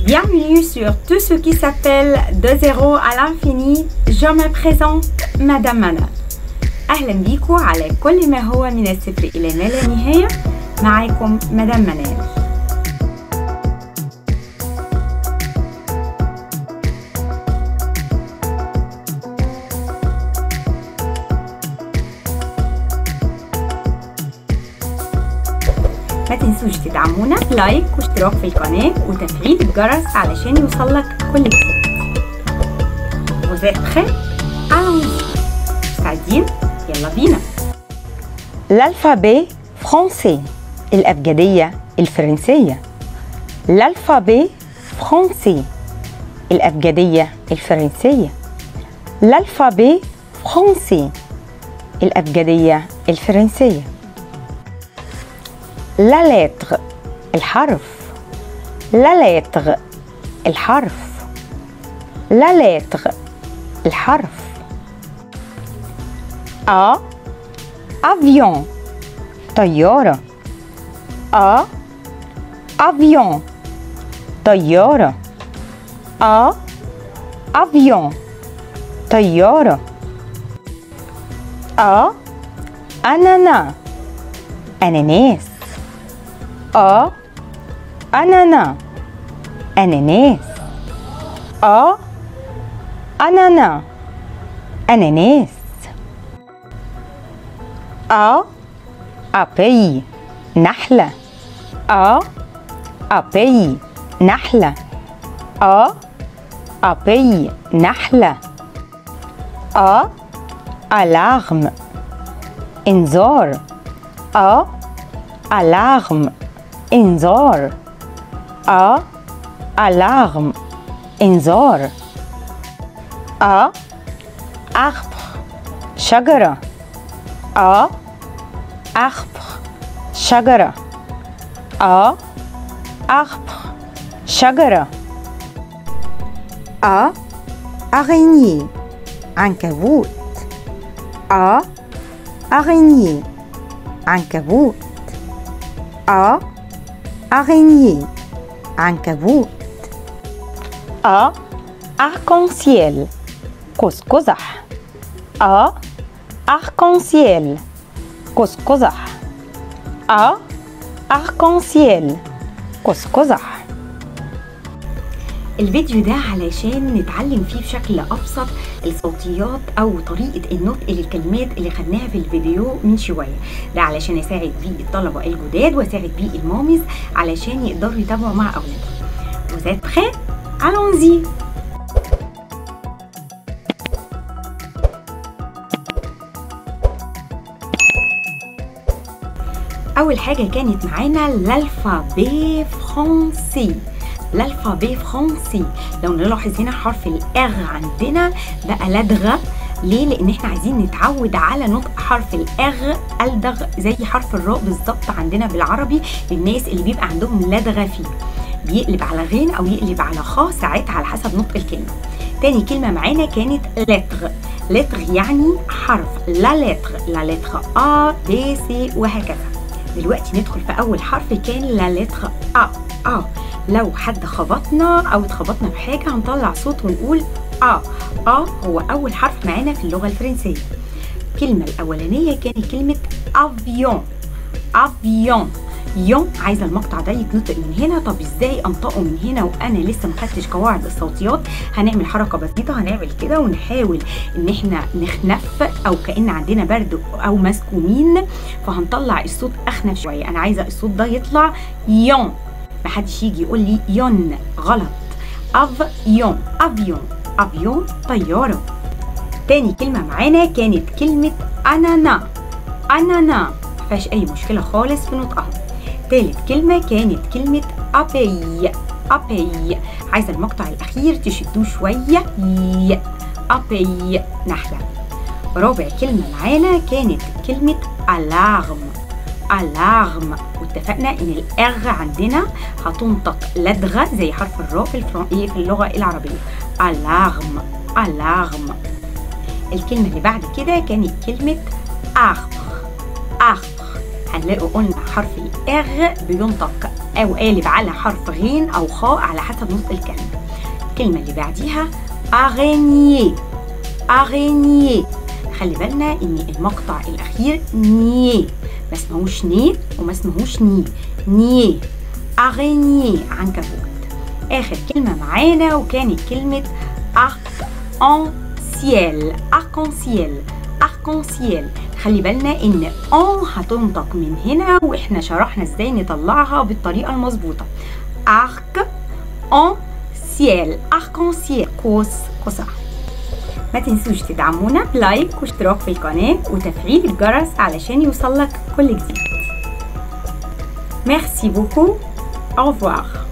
Bienvenue sur tout ce qui s'appelle de zéro à l'infini Je me présente Madame منال أهلا بيكم على كل ما هو من الصفر إلى ما لا نهاية معاكم مدام منال ما تنسوش تدعمونا لايك واشتراك في القناة وتفعيل الجرس علشان يوصلك كل جديد Vous êtes prêts Allons-y مستعدين؟ يلا بينا L'alphabet français الأبجدية الفرنسية L'alphabet français الأبجدية الفرنسية L'alphabet français الأبجدية الفرنسية La lettre الحرف La lettre الحرف La lettre الحرف A avion طيارة A avion طيارة A avion طيارة A أنانا أناناس A أنانا أناناس A أنانا أناناس A أبي نحلة A أبي نحلة A أبي نحلة A alarme إنذار A alarme إنذار A alarme إنذار A arbre شجرة A arbre شجرة A arbre شجرة A araignée عنكبوت A araignée عنكبوت A araignée عنكبوت A arc-en-ciel قوس قزح A arc-en-ciel قوس قزح A arc-en-ciel قوس قزح الفيديو ده علشان نتعلم فيه بشكل ابسط الصوتيات او طريقه النطق للكلمات اللي خدناها في الفيديو من شويه ده علشان اساعد بيه الطلبه الجداد واساعد بيه الماميز علشان يقدروا يتابعوا مع اولادهم Vous êtes prêts Allons-y أول حاجة كانت معانا الألفابي فرونسي الألفابي فرونسي لو نلاحظ هنا حرف الإغ عندنا بقى لدغة ليه؟ لأن احنا عايزين نتعود على نطق حرف الإغ ألدغ زي حرف الراء بالظبط عندنا بالعربي للناس اللي بيبقى عندهم لدغة فيه بيقلب على غين أو يقلب على خاء ساعتها على حسب نطق الكلمة تاني كلمة معانا كانت لتر لتر يعني حرف لا لتر لا لتر A B C وهكذا دلوقتي ندخل في أول حرف كان لا لتر A A لو حد خبطنا أو اتخبطنا بحاجة هنطلع صوت ونقول A A هو أول حرف معانا في اللغة الفرنسية الكلمة الأولانية كانت كلمة أفيون أفيون يون عايزه المقطع ده يتنطق من هنا طب ازاي انطقه من هنا وانا لسه ما خدتش قواعد الصوتيات هنعمل حركه بسيطه هنعمل كده ونحاول ان احنا نخنف او كان عندنا برد او مسكومين فهنطلع الصوت اخنف شويه انا عايزه الصوت ده يطلع يون محدش يجي يقول لي يون غلط افيون افيون افيون طياره تاني كلمه معانا كانت كلمه انانا انانا مفيهاش اي مشكله خالص في نطقها تالت كلمة كانت كلمة أبي أبي عايزة المقطع الأخير تشدوه شوية ي أبي نحلة رابع كلمة معانا كانت كلمة ألارم ألارم واتفقنا إن الأغ عندنا هتنطق لدغة زي حرف الراء في, الفرن... في اللغة العربية ألارم ألارم الكلمة اللي بعد كده كانت كلمة أخبر أخبر هنلاقوا قلنا حرف الإغ بينطق أو قالب على حرف غين أو خاء على حسب نطق الكلمة الكلمة اللي بعديها araignée araignée خلي بالنا ان المقطع الاخير ني ما اسمهوش ني وما اسمهوش ني ني araignée عنكبوت اخر كلمه معانا وكانت كلمه arc en ciel arc en ciel arc en ciel خلي بالنا ان ان هتنطق من هنا واحنا شرحنا ازاي نطلعها بالطريقه المظبوطه arc en ciel arc en ciel قوس قزح ما تنسوش تدعمونا بلايك واشتراك في القناة وتفعيل الجرس علشان يوصلك كل جديد Merci beaucoup. Au revoir.